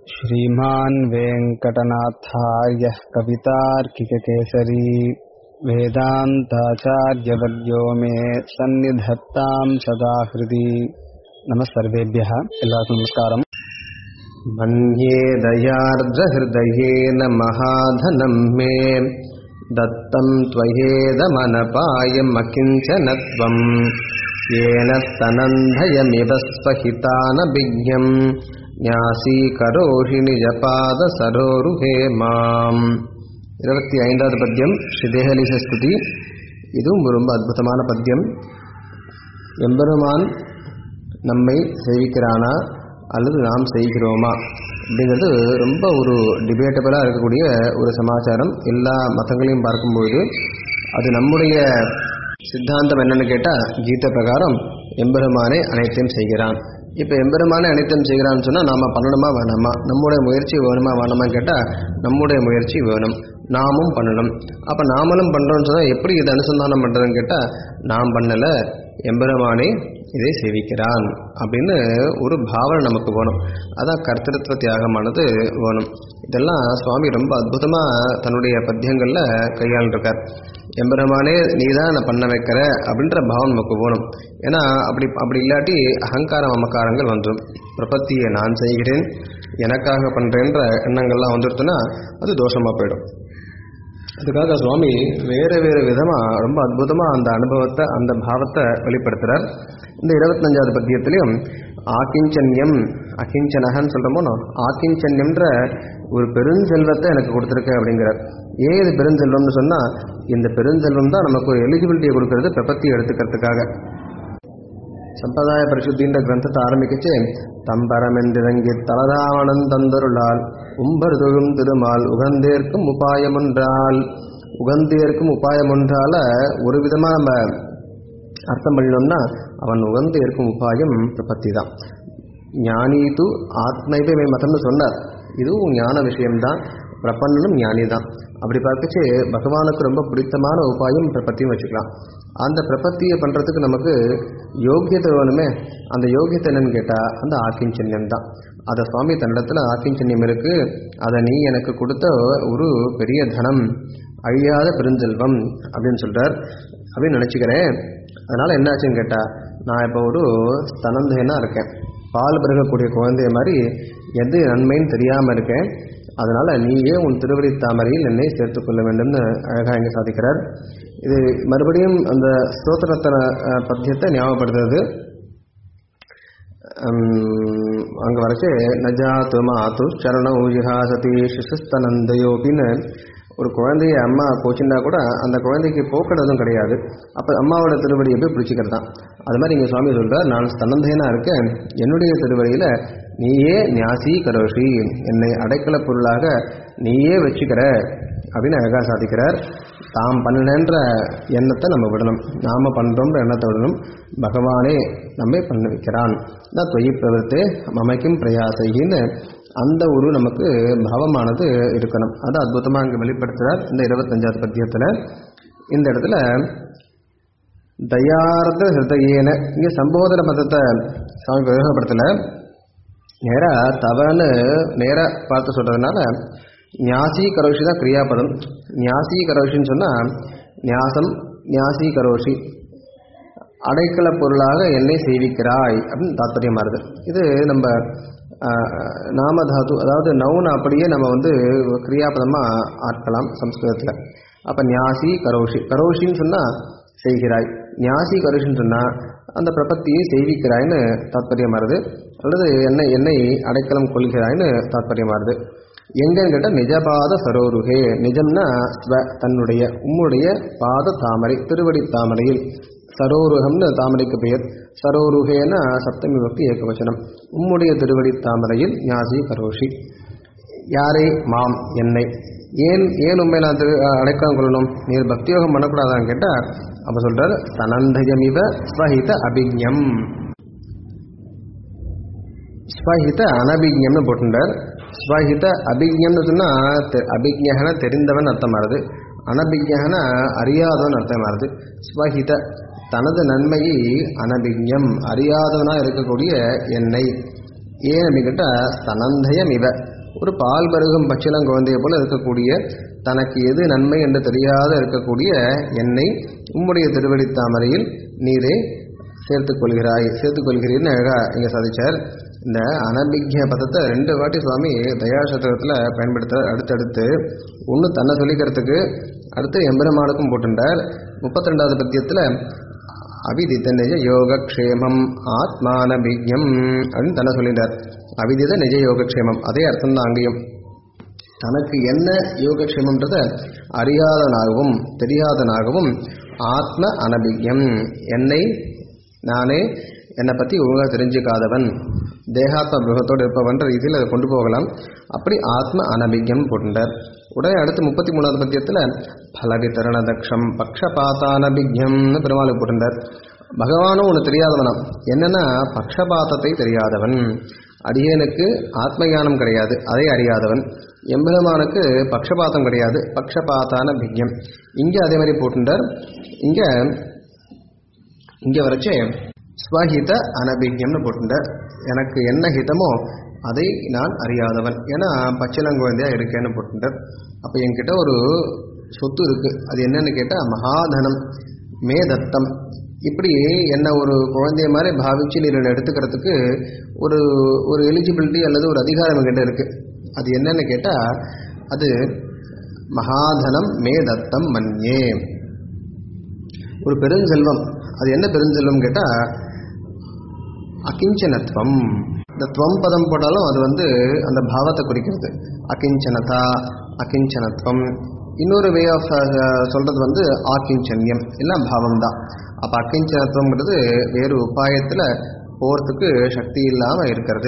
श्रीमान् वेङ्कटनाथार्यः कवितार्किककेसरी वेदान्ताचार्यवर्यो मे सन्निधत्ताम् सदा हृदि नमः सर्वेभ्यः எல்லாருக்கும் நமஸ்காரம் मन्ये दयार्द्रहृदयेन महाधनं मे दत्तं त्वयेदमनपायमकिञ्चनत्वम् येन स्तनन्धयमिव स्वहितानभिज्ञम् ஞாசீகரோஹி நிஜபாதசரோருஹே மாம் இருபத்தி ஐந்தாவது பத்தியம் ஸ்ரீதேகலீச ஸ்துதி இதுவும் ரொம்ப அற்புதமான பத்தியம் எம்பெருமான் நம்மை செய்விக்கிறானா அல்லது நாம் செய்கிறோமா அப்படிங்கிறது ரொம்ப ஒரு டிபேட்டபிளாக இருக்கக்கூடிய ஒரு சமாச்சாரம் எல்லா மதங்களையும் பார்க்கும்போது அது நம்முடைய சித்தாந்தம் என்னன்னு கேட்டால் கீத பிரகாரம் எம்பெருமானே அனைத்தையும் செய்கிறான் இப்போ எம்பெருமானே அனைத்தையும் செய்கிறான்னு சொன்னால் நாம் பண்ணணுமா வேணாமா நம்முடைய முயற்சி வேணுமா வேணாமான்னு கேட்டால் நம்முடைய முயற்சி வேணும் நாமும் பண்ணணும் அப்போ நாமளும் பண்ணுறோம்னு சொன்னால் எப்படி இதை அனுசந்தானம் பண்ணுறதுன்னு கேட்டால் நாம் பண்ணலை எம்பெருமானே இதை சேவிக்கிறான் அப்படின்னு ஒரு பாவனை நமக்கு வேணும் அதான் கர்த்தൃത്വ தியாகமானது வேணும் இதெல்லாம் சுவாமி ரொம்ப அற்புதமாக தன்னுடைய பத்தியங்களில் கையாண்டிருக்கார் எம்பெருமானே நீ தான் நான் பண்ண வைக்கிற அப்படின்ற பாவம் நமக்கு வேணும் ஏன்னா அப்படி அப்படி இல்லாட்டி அகங்கார மமக்காரங்கள் வந்துடும் பிரபத்தியை நான் செய்கிறேன் எனக்காக பண்ணுறேன்ற எண்ணங்கள்லாம் வந்துடுத்துன்னா அது தோஷமாக போயிடும் அதுக்காக சுவாமி வேறு வேறு விதமாக ரொம்ப அற்புதமாக அந்த அனுபவத்தை அந்த பாவத்தை வெளிப்படுத்துகிறார் இந்த இருபத்தஞ்சாவது பத்தியத்திலையும் ஆக்கிஞ்சன்யம் அகிஞ்சனகன்னு சொல்கிறோமோ ஆக்கிஞ்சன்யம்ன்ற ஒரு பெருஞ்செல்வத்தை எனக்கு கொடுத்துருக்க அப்படிங்கிறார் ஏன் இது பெருஞ்செல்வம்னு சொன்னால் இந்த பெருஞ்செல்வம் தான் நமக்கு ஒரு எலிஜிபிலிட்டியை கொடுக்கறது பிரபத்தி எடுத்துக்கிறதுக்காக சம்பிரதாய பரிசுத்தின்ற கிரந்தத்தை ஆரம்பிக்கச்சு தம்பரமென்றிறங்கி தலதாவணன் தந்தருளால் உம்பர் தொழும் திருமால் உகந்தேற்கும் உபாயமொன்றால் உகந்தேற்கும் உபாயமொன்றால ஒரு விதமாக நம்ம அர்த்தம் பண்ணினோம்னா அவன் உகந்து இருக்கும் உபாயம் பிரபத்தி தான் ஞானீது ஆத்மைவே மதம்னு சொன்னார் இதுவும் ஞான விஷயம்தான் பிரபன்னனும் ஞானி தான் அப்படி பார்க்கச்சு பகவானுக்கு ரொம்ப பிடித்தமான உபாயம் பிரபத்தியும் வச்சுக்கலாம் அந்த பிரபத்தியை பண்ணுறதுக்கு நமக்கு யோக்கியத்தை வேணுமே அந்த யோக்கியத்தை என்னன்னு கேட்டால் அந்த ஆக்கிஞ்சன்யம் தான் அதை சுவாமி தன்னிடத்தில் ஆக்கிஞ்சன்யம் இருக்குது அதை நீ எனக்கு கொடுத்த ஒரு பெரிய தனம் அழியாத பெருஞ்செல்வம் அப்படின்னு சொல்கிறார் அப்படின்னு நினச்சிக்கிறேன் அதனால் என்னாச்சுன்னு கேட்டால் நான் இப்போ ஒரு ஸ்தனந்தேனா இருக்கேன் பால் பிறகக்கூடிய குழந்தைய மாதிரி எது நன்மைன்னு தெரியாமல் இருக்கேன் அதனால் நீயே உன் திருவடி தாமரையில் என்னை சேர்த்துக்கொள்ள வேண்டும்னு அழகாக இங்கே சாதிக்கிறார் இது மறுபடியும் அந்த ஸ்தோத்திரத்தன பத்தியத்தை ஞாபகப்படுத்துறது அங்கே வரைச்சு நஜாத்து மாத்து சரண ஊஜிஹா சதி சிசுஸ்தனந்தையோபின்னு ஒரு குழந்தைய அம்மா கோச்சிண்டா கூட அந்த குழந்தைக்கு போக்குறதும் கிடையாது அப்போ அம்மாவோட திருவடியை போய் பிடிச்சிக்கிறது தான் அது மாதிரி இங்கே சுவாமி சொல்கிறார் நான் ஸ்தனந்தேனா இருக்கேன் என்னுடைய திருவடியில் நீயே ஞாசி கரோஷி என்னை அடைக்கல பொருளாக நீயே வச்சுக்கிற அப்படின்னு அழகாக சாதிக்கிறார் தாம் பண்ணலன்ற எண்ணத்தை நம்ம விடணும் நாம் பண்ணுறோன்ற எண்ணத்தை விடணும் பகவானே நம்மை பண்ண வைக்கிறான் தான் தொய் பிரவர்த்தே மமைக்கும் பிரயாசைன்னு அந்த ஒரு நமக்கு பாவமானது இருக்கணும் அதை அற்புதமாக இங்கே வெளிப்படுத்துகிறார் இந்த இருபத்தஞ்சாவது பத்தியத்தில் இந்த இடத்துல தயார்த்த ஹிருதயேன இங்கே சம்போதன பதத்தை சாமி பிரயோகப்படுத்தலை நேராக தவறுன்னு நேராக பார்த்து சொல்கிறதுனால ஞாசி கரோஷி தான் கிரியாபதம் ஞாசி கரோஷின்னு சொன்னால் ஞாசம் ஞாசி கரோஷி அடைக்கல பொருளாக என்னை செய்விக்கிறாய் அப்படின்னு தாத்பரியமாக இருக்குது இது நம்ம நாமதாது அதாவது நவுன் அப்படியே நம்ம வந்து கிரியாபதமாக ஆட்கலாம் சம்ஸ்கிருதத்தில் அப்போ ஞாசி கரோஷி கரோஷின்னு சொன்னால் செய்கிறாய் ஞாசி கரோஷின்னு சொன்னால் அந்த பிரபத்தியை செய்விக்கிறாய்னு தாத்பரியமாறுது அல்லது என்னை என்னை அடைக்கலம் கொள்கிறாய்னு தாத்பரியமாறுது எங்கன்னு கேட்டால் நிஜபாத சரோருகே நிஜம்னா ஸ்வ தன்னுடைய உம்முடைய பாத தாமரை திருவடி தாமரையில் சரோருகம்னு தாமரைக்கு பெயர் சரோருகேன சப்தமி பக்தி ஏகவச்சனம் உம்முடைய திருவடி தாமரையில் ஞாசி கரோஷி யாரை மாம் என்னை ஏன் ஏன் உண்மை நான் திரு அடைக்கலம் கொள்ளணும் நீர் பக்தியோகம் பண்ணக்கூடாதான்னு கேட்டால் அப்போ சொல்கிறார் சனந்தயமிவ ஸ்வஹித அபிஜம் ஸ்வஹித அனபிஜம்னு போட்டுட்டார் ஸ்வஹித அபிஜம்னு சொன்னால் அபிஜகன தெரிந்தவன் அர்த்தமாகுது அனபிஜகன அறியாதவன் அர்த்தமாகுது ஸ்வஹித தனது நன்மையை அனபிஜம் அறியாதவனாக இருக்கக்கூடிய என்னை ஏன் அப்படின்னு கேட்டால் ஸ்தனந்தயம் இவ ஒரு பால் பருகும் பச்சிலம் குழந்தையை போல இருக்கக்கூடிய தனக்கு எது நன்மை என்று தெரியாத இருக்கக்கூடிய என்னை உம்முடைய திருவடி தாமரையில் நீரே சேர்த்துக் கொள்கிறாய் சேர்த்துக் கொள்கிறீர்னு அழகா இங்க சாதிச்சார் இந்த அனபிக்ய பதத்தை ரெண்டு வாட்டி சுவாமி தயாசதகத்தில் பயன்படுத்துறார் அடுத்தடுத்து ஒன்று தன்னை சொல்லிக்கிறதுக்கு அடுத்து எம்பெருமானுக்கும் போட்டுட்டார் முப்பத்தி ரெண்டாவது பத்தியத்தில் அவிதித்த நிஜ யோகக்ஷேமம் ஆத்மானபிக்யம் அப்படின்னு தன்னை சொல்லிட்டார் அவிதித நிஜ யோகக்ஷேமம் அதே அர்த்தம் தான் அங்கேயும் தனக்கு என்ன யோகக்ஷேமம்ன்றத அறியாதனாகவும் தெரியாதனாகவும் ஆத்ம அனபிக்யம் என்னை நானே என்னை பற்றி ஒழுங்காக தெரிஞ்சுக்காதவன் தேகாத்ம பிரகத்தோடு இருப்பவன்ற ரீதியில் அதை கொண்டு போகலாம் அப்படி ஆத்ம அனபிக்யம் போட்டுட்டார் உடனே அடுத்து முப்பத்தி மூணாவது பத்தியத்தில் பலவிதரண தக்ஷம் பக்ஷபாதானபிக்யம்னு பெருமாளுக்கு போட்டுட்டார் பகவானும் ஒன்று தெரியாதவனாம் என்னன்னா பக்ஷபாதத்தை தெரியாதவன் அடியனுக்கு ஆத்ம ஞானம் கிடையாது அதை அறியாதவன் எம்பெருமானுக்கு பக்ஷபாதம் கிடையாது பக்ஷபாதான பிக்யம் இங்கே அதே மாதிரி போட்டுட்டார் இங்கே இங்கே வரைச்சே ஸ்வஹித அனபிக்யம்னு போட்டுட்டார் எனக்கு என்ன ஹிதமோ அதை நான் அறியாதவன் ஏன்னா பச்சிலங்குழந்தையா இருக்கேன்னு போட்டுட்டார் அப்போ என்கிட்ட ஒரு சொத்து இருக்கு அது என்னன்னு கேட்டால் மகாதனம் மேதத்தம் இப்படி என்ன ஒரு குழந்தைய மாதிரி பாவிச்சு நீர் என்னை எடுத்துக்கிறதுக்கு ஒரு ஒரு எலிஜிபிலிட்டி அல்லது ஒரு அதிகாரம் என்கிட்ட இருக்கு அது என்னன்னு கேட்டால் அது மகாதனம் மேதத்தம் மன்யே ஒரு பெருஞ்செல்வம் அது என்ன பெருஞ்செல்வம் கேட்டால் அகிஞ்சனத்துவம் இந்த துவம் பதம் போட்டாலும் அது வந்து அந்த பாவத்தை குறிக்கிறது அகிஞ்சனதா அகிஞ்சனத்துவம் இன்னொரு வே ஆஃப் சொல்றது வந்து ஆக்கிஞ்சன்யம் எல்லாம் பாவம் தான் அப்போ அக்கிஞ்சனத்துவம்ங்கிறது வேறு உபாயத்தில் போகிறதுக்கு சக்தி இல்லாமல் இருக்கிறது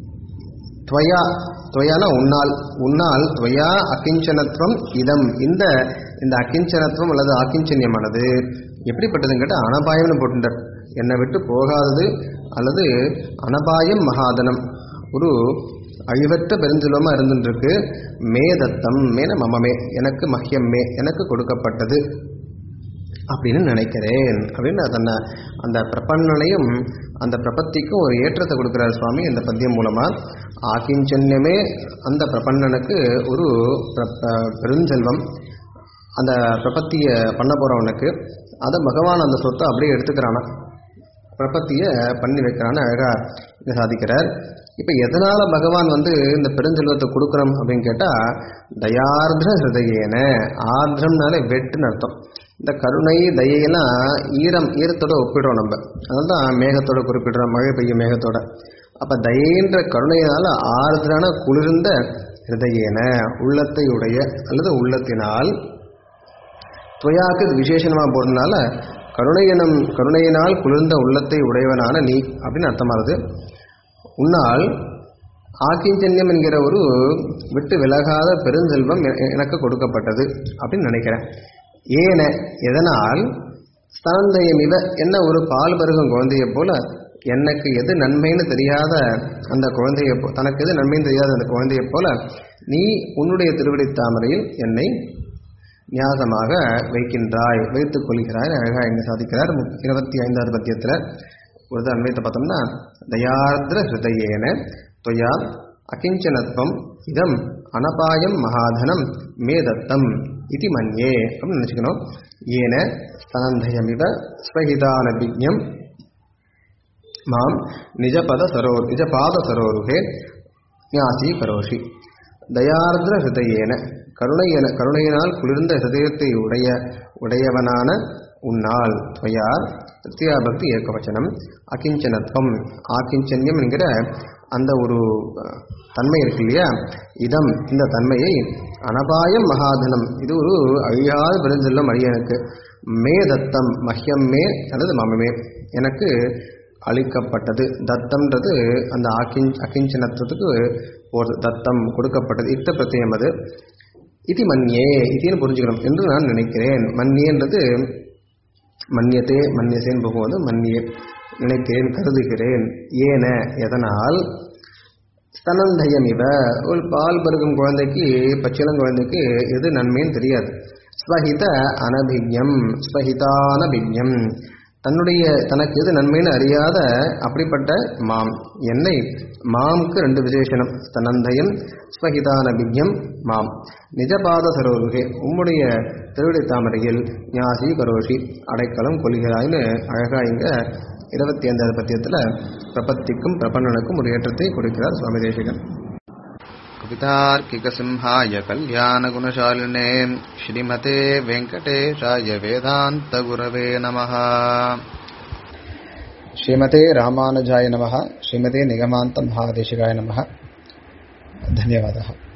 துவயா துவயானா உன்னால் உன்னால் துவயா அகிஞ்சனத்துவம் இதம் இந்த இந்த அகிஞ்சனத்துவம் அல்லது ஆக்கிஞ்சன்யமானது எப்படிப்பட்டதுன்னு கேட்டால் அனபாயம்னு போட்டுட்டார் என்னை விட்டு போகாதது அல்லது அனபாயம் மகாதனம் ஒரு அழிவற்ற பெருஞ்செல்வமாக இருந்துருக்கு மேதத்தம் மேன மமமே எனக்கு மஹ்யம்மே எனக்கு கொடுக்கப்பட்டது அப்படின்னு நினைக்கிறேன் அப்படின்னு தன்னை அந்த பிரபன்னனையும் அந்த பிரபத்திக்கும் ஒரு ஏற்றத்தை கொடுக்குறார் சுவாமி இந்த பத்தியம் மூலமா ஆக்கிஞ்சன்யமே அந்த பிரபன்னனுக்கு ஒரு பிர- பெருஞ்செல்வம் அந்த பிரபத்தியை பண்ண போறவனுக்கு அதை பகவான் அந்த சொத்தை அப்படியே எடுத்துக்கிறானா பிரபத்தியை பண்ணி வைக்கிறான்னு அழகா இங்க சாதிக்கிறார் இப்போ எதனால பகவான் வந்து இந்த பெருஞ்செல்வத்தை கொடுக்குறோம் அப்படின்னு கேட்டால் தயார்திர ஹிருதயேன ஆர்திரம்னாலே வெட்டுன்னு அர்த்தம் இந்த கருணை தயையெல்லாம் ஈரம் ஈரத்தோட ஒப்பிடுறோம் நம்ம அதனால தான் மேகத்தோட குறிப்பிடுறோம் மழை பெய்யும் மேகத்தோட அப்போ தயைன்ற கருணையினால ஆர்திரான குளிர்ந்த ஹிருதயேன உள்ளத்தை உடைய அல்லது உள்ளத்தினால் துவயாக்கு இது விசேஷமாக போடுறதுனால கருணையனம் கருணையினால் குளிர்ந்த உள்ளத்தை உடையவனான நீ அப்படின்னு அர்த்தமாகுது உன்னால் ஆக்கிஞ்சன்யம் என்கிற ஒரு விட்டு விலகாத பெருஞ்செல்வம் எ- எனக்கு கொடுக்கப்பட்டது அப்படின்னு நினைக்கிறேன் ஏன எதனால் ஸ்தனந்தயம் இவ என்ன ஒரு பால் பருகும் குழந்தையைப் போல எனக்கு எது நன்மைன்னு தெரியாத அந்த குழந்தையை போ- தனக்கு எது நன்மைன்னு தெரியாத அந்த குழந்தையைப் போல நீ உன்னுடைய திருவடி தாமரையில் என்னை நியாசமாக வைக்கின்றாய் வைத்துக் கொள்கிறாய் அழகா எங்க சாதிக்கிறார் மு- இருபத்தி ஐந்தாவது பத்தியத்தில் ஒரு அன்வயத்தை பார்த்தோம்னா தயார்திர ஹிருதயேன துவயா அகிஞ்சனத்வம் இதம் அனபாயம் மகாதனம் மேதத்தம் இது மன்யே அப்படின்னு நினச்சிக்கணும் ஏன ஸ்தனந்தயமிவ ஸ்வஹிதானபிஜம் மாம் நிஜபத சரோ நிஜபாத சரோருகே ஞாசி கரோஷி தயார்திர ஹிருதயேன கருணையன கருணையினால் குளிர்ந்த ஹிருதயத்தை உடைய உடையவனான உன்னால் துவயார் திருத்தியா பக்தி ஏகவச்சனம் அகிஞ்சனத்வம் ஆக்கிஞ்சன்யம் என்கிற அந்த ஒரு அஹ், தன்மை இருக்கு இல்லையா இதம் இந்த தன்மையை அனபாயம் மகாதனம் இது ஒரு அழியாத பெருஞ்செல்லம் அழியனுக்கு மே தத்தம் மஹ்யம் மே அல்லது மமமே எனக்கு அளிக்கப்பட்டது தத்தம்ன்றது அந்த ஆக்கிஞ் அகிஞ்சனத்துவத்துக்கு ஒரு தத்தம் கொடுக்கப்பட்டது இத்த பிரத்யம் அது இது மன்யே இதுன்னு புரிஞ்சுக்கணும் என்று நான் நினைக்கிறேன் மன்யேன்றது மன்யத்தே மன்யசேன் போகும்போது மன்னியே நினைக்கிறேன் கருதுகிறேன் ஏன எதனால் ஸ்தனந்தயம் இவ ஒரு பால் பருகும் குழந்தைக்கு பச்சிளம் குழந்தைக்கு எது நன்மைன்னு தெரியாது ஸ்வஹித அனபிக்யம் ஸ்வஹிதானபிக்யம் தன்னுடைய தனக்கு எது நன்மைன்னு அறியாத அப்படிப்பட்ட மாம் என்னை மாம்க்கு ரெண்டு விசேஷனம் தனந்தயம் ஸ்வகிதான பிக்யம் மாம் நிஜபாத சரோருகே உம்முடைய திருவிடை தாமரையில் ஞாசி கரோஷி அடைக்கலம் கொள்கிறாய்னு அழகா இங்க இருபத்தி ஐந்தாவது பத்தியத்தில் பிரபத்திக்கும் பிரபன்னனுக்கும் ஒரு ஏற்றத்தை கொடுக்கிறார் சுவாமி தேசிகன் कवितार्किकसिंहाय कल्याणगुणशालिने श्रीमते वेङ्कटेशाय वेदान्तगुरवे नमः श्रीमते रामानुजाय नमः श्रीमते निगमान्त महादेशिकाय नमः धन्यवादः